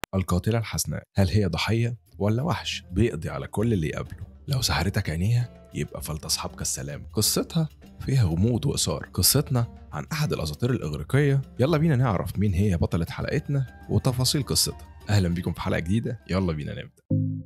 القاتلة الحسناء هل هي ضحية ولا وحش بيقضي على كل اللي يقابله لو سحرتك عينيها يبقى فلتصحبك السلام قصتها فيها غموض وإثار قصتنا عن أحد الأساطير الإغريقية يلا بينا نعرف مين هي بطلة حلقتنا وتفاصيل قصتها أهلا بيكم في حلقة جديدة يلا بينا نبدأ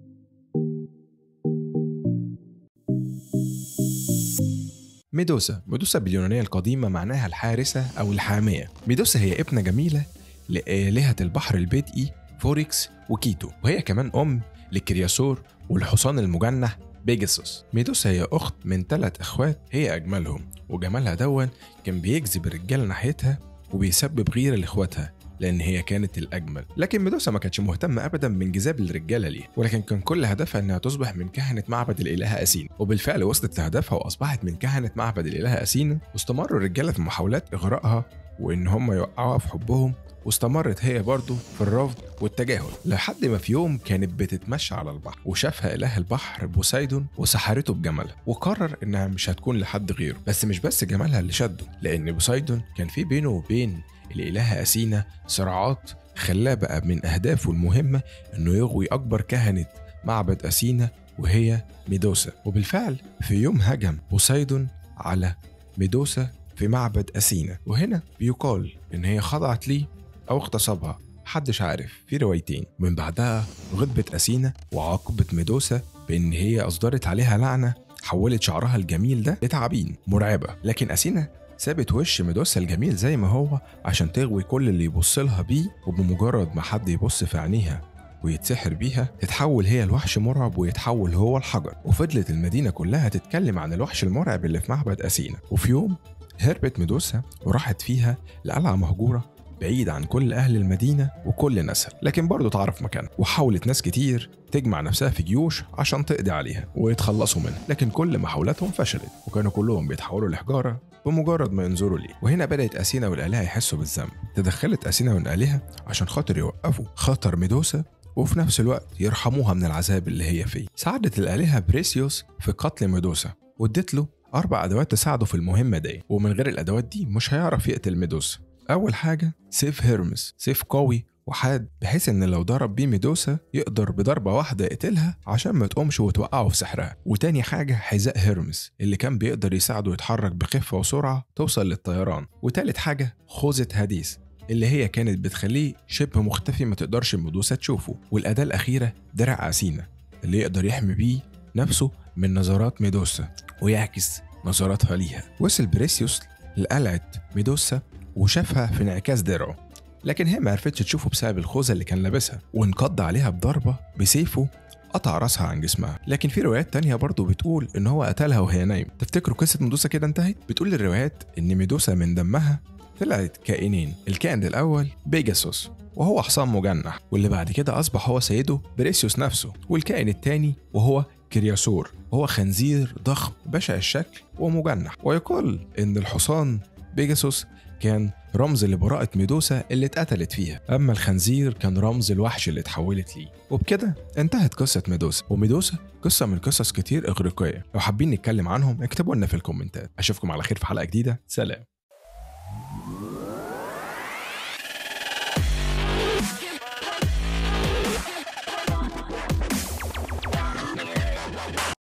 ميدوسا ميدوسا باليونانية القديمة معناها الحارسة أو الحامية ميدوسا هي ابنة جميلة لآلهة البحر البدئي فوريكس وكيتو وهي كمان أم لكرياسور والحصان المجنح بيجاسوس ميدوسا هي أخت من ثلاث إخوات هي أجملهم وجمالها دون كان بيجذب الرجالة ناحيتها وبيسبب غيرة لإخواتها لأن هي كانت الأجمل لكن ميدوسا ما كانتش مهتمة أبدا بانجذاب الرجالة ليها ولكن كان كل هدفها إنها تصبح من كهنة معبد الإلهة أثينا وبالفعل وصلت لهدفها وأصبحت من كهنة معبد الإلهة أثينا واستمروا الرجالة في محاولات إغرائها وإن هم يوقعوها في حبهم واستمرت هي برضه في الرفض والتجاهل لحد ما في يوم كانت بتتمشى على البحر وشافها إله البحر بوسايدون وسحرته بجمالها وقرر إنها مش هتكون لحد غيره بس مش بس جمالها اللي شده لأن بوسايدون كان في بينه وبين الإلهة أثينا صراعات خلاه بقى من أهدافه المهمة إنه يغوي أكبر كهنة معبد أثينا وهي ميدوسا وبالفعل في يوم هجم بوسايدون على ميدوسا في معبد أثينا وهنا بيقال إن هي خضعت ليه أو اغتصبها محدش عارف في روايتين من بعدها غضبت أثينا وعاقبت ميدوسا بإن هي أصدرت عليها لعنة حولت شعرها الجميل ده لتعابين مرعبة لكن أثينا سابت وش ميدوسا الجميل زي ما هو عشان تغوي كل اللي يبص لها بيه وبمجرد ما حد يبص في عينيها ويتسحر بيها تتحول هي لوحش مرعب ويتحول هو الحجر وفضلت المدينة كلها تتكلم عن الوحش المرعب اللي في معبد أثينا وفي يوم هربت ميدوسا وراحت فيها لقلعة مهجورة بعيد عن كل أهل المدينة وكل ناسها لكن برضه تعرف مكانها وحاولت ناس كتير تجمع نفسها في جيوش عشان تقضي عليها ويتخلصوا منها لكن كل محاولاتهم فشلت وكانوا كلهم بيتحولوا لحجارة بمجرد ما ينظروا ليه وهنا بدأت أثينا والآلهة يحسوا بالذنب تدخلت أثينا والآلهة عشان خاطر يوقفوا خطر ميدوسا وفي نفس الوقت يرحموها من العذاب اللي هي فيه ساعدت الآلهة بريسيوس في قتل ميدوسا وادت له أربع أدوات تساعده في المهمة دي ومن غير الأدوات دي مش هيعرف يقتل ميدوسا أول حاجة سيف هيرمس سيف قوي وحاد بحيث ان لو ضرب بيه ميدوسا يقدر بضربة واحدة يقتلها عشان ما تقومش وتوقعه في سحرها وتاني حاجة حذاء هيرمس اللي كان بيقدر يساعده يتحرك بخفة وسرعة توصل للطيران وتالت حاجة خوذة هاديس اللي هي كانت بتخليه شبه مختفي ما تقدرش ميدوسا تشوفه والأداة الأخيرة درع أثينا اللي يقدر يحمي بيه نفسه من نظرات ميدوسا ويعكس نظراتها ليها وصل بريسيوس لقلعة ميدوسا وشافها في انعكاس درعه لكن هي ما عرفتش تشوفه بسبب الخوذة اللي كان لابسها وانقض عليها بضربة بسيفه قطع راسها عن جسمها لكن في روايات تانية برضه بتقول ان هو قتلها وهي نايم تفتكروا قصة ميدوسا كده انتهت بتقول الروايات ان ميدوسا من دمها طلعت كائنين الكائن الاول بيجاسوس وهو حصان مجنح واللي بعد كده اصبح هو سيده بريسيوس نفسه والكائن التاني وهو كرياسور وهو خنزير ضخم بشع الشكل ومجنح ويقال ان الحصان بيجاسوس كان رمز لبراءة ميدوسا اللي اتقتلت فيها أما الخنزير كان رمز الوحش اللي اتحولت ليه وبكده انتهت قصة ميدوسا وميدوسا قصة من قصص كتير إغريقية لو حابين نتكلم عنهم اكتبوا لنا في الكومنتات أشوفكم على خير في حلقة جديدة سلام